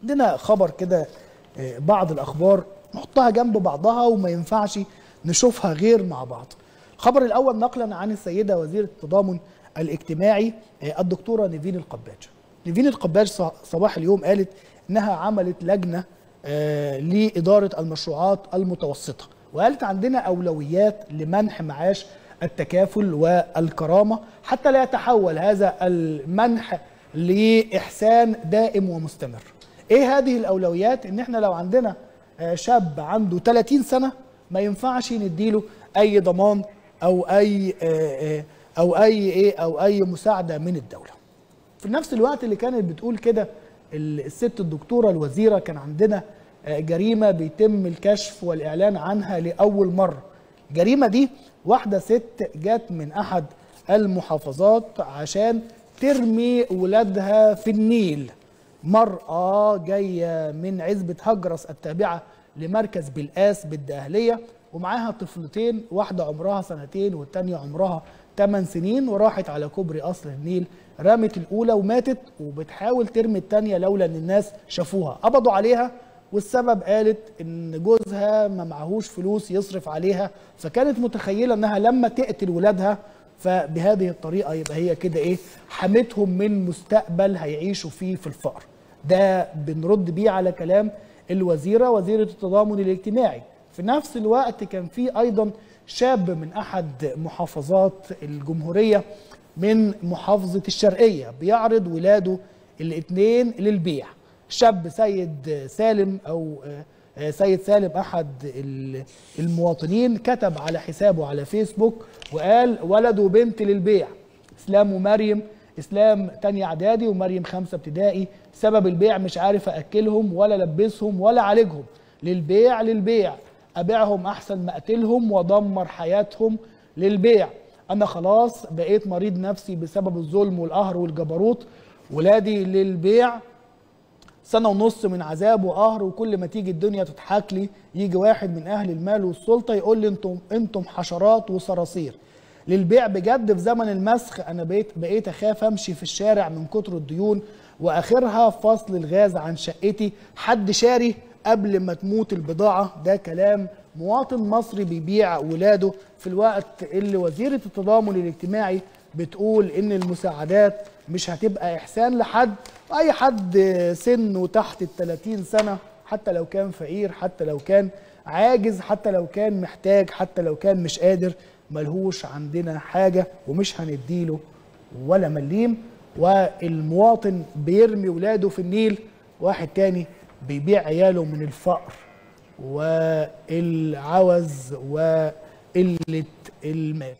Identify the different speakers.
Speaker 1: عندنا خبر كده آه، بعض الاخبار نحطها جنب بعضها وما ينفعش نشوفها غير مع بعض الخبر الاول نقلا عن السيده وزيره التضامن الاجتماعي آه، الدكتوره نيفين القباج نيفين القباج ص- صباح اليوم قالت انها عملت لجنه آه، لاداره المشروعات المتوسطه وقالت عندنا اولويات لمنح معاش التكافل والكرامه حتى لا يتحول هذا المنح لاحسان دائم ومستمر. ايه هذه الاولويات؟ ان احنا لو عندنا آه، شاب عنده 30 سنه ما ينفعش نديله اي ضمان او اي آه، آه، او اي ايه او اي مساعده من الدوله. في نفس الوقت اللي كانت بتقول كده ال- الست الدكتوره الوزيره كان عندنا آه، جريمه بيتم الكشف والاعلان عنها لاول مره. الجريمه دي واحده ست جت من احد المحافظات عشان ترمي ولادها في النيل. مرأة جاية من عزبة هجرس التابعة لمركز بلقاس بالدقهلية ومعاها طفلتين واحدة عمرها سنتين والتانية عمرها 8 سنين وراحت على كوبري قصر النيل رمت الأولى وماتت وبتحاول ترمي التانية لولا إن الناس شافوها قبضوا عليها والسبب قالت إن جوزها ما معهوش فلوس يصرف عليها فكانت متخيلة إنها لما تقتل ولادها فبهذه الطريقه يبقى هي كده ايه حمتهم من مستقبل هيعيشوا فيه في الفقر ده بنرد بيه على كلام الوزيره وزيره التضامن الاجتماعي في نفس الوقت كان في ايضا شاب من احد محافظات الجمهوريه من محافظه الشرقيه بيعرض ولاده الاثنين للبيع شاب سيد سالم او آه، سيد سالم احد ال- المواطنين كتب على حسابه على فيسبوك وقال ولد وبنت للبيع اسلام ومريم اسلام تانية اعدادي ومريم خمسة ابتدائي سبب البيع مش عارف اكلهم ولا البسهم ولا اعالجهم للبيع للبيع ابيعهم احسن ما اقتلهم وادمر حياتهم للبيع انا خلاص بقيت مريض نفسي بسبب الظلم والقهر والجبروت ولادي للبيع سنة ونص من عذاب وقهر وكل ما تيجي الدنيا تضحك لي يجي واحد من أهل المال والسلطة يقول لي انتم انتم حشرات وصراصير للبيع بجد في زمن المسخ أنا بقيت بقيت أخاف أمشي في الشارع من كتر الديون وآخرها فصل الغاز عن شقتي حد شاري قبل ما تموت البضاعة ده كلام مواطن مصري بيبيع ولاده في الوقت اللي وزيرة التضامن الاجتماعي بتقول ان المساعدات مش هتبقى احسان لحد واي حد سنه تحت ال 30 سنه حتى لو كان فقير حتى لو كان عاجز حتى لو كان محتاج حتى لو كان مش قادر ملهوش عندنا حاجه ومش هنديله ولا مليم والمواطن بيرمي ولاده في النيل واحد تاني بيبيع عياله من الفقر والعوز وقله المال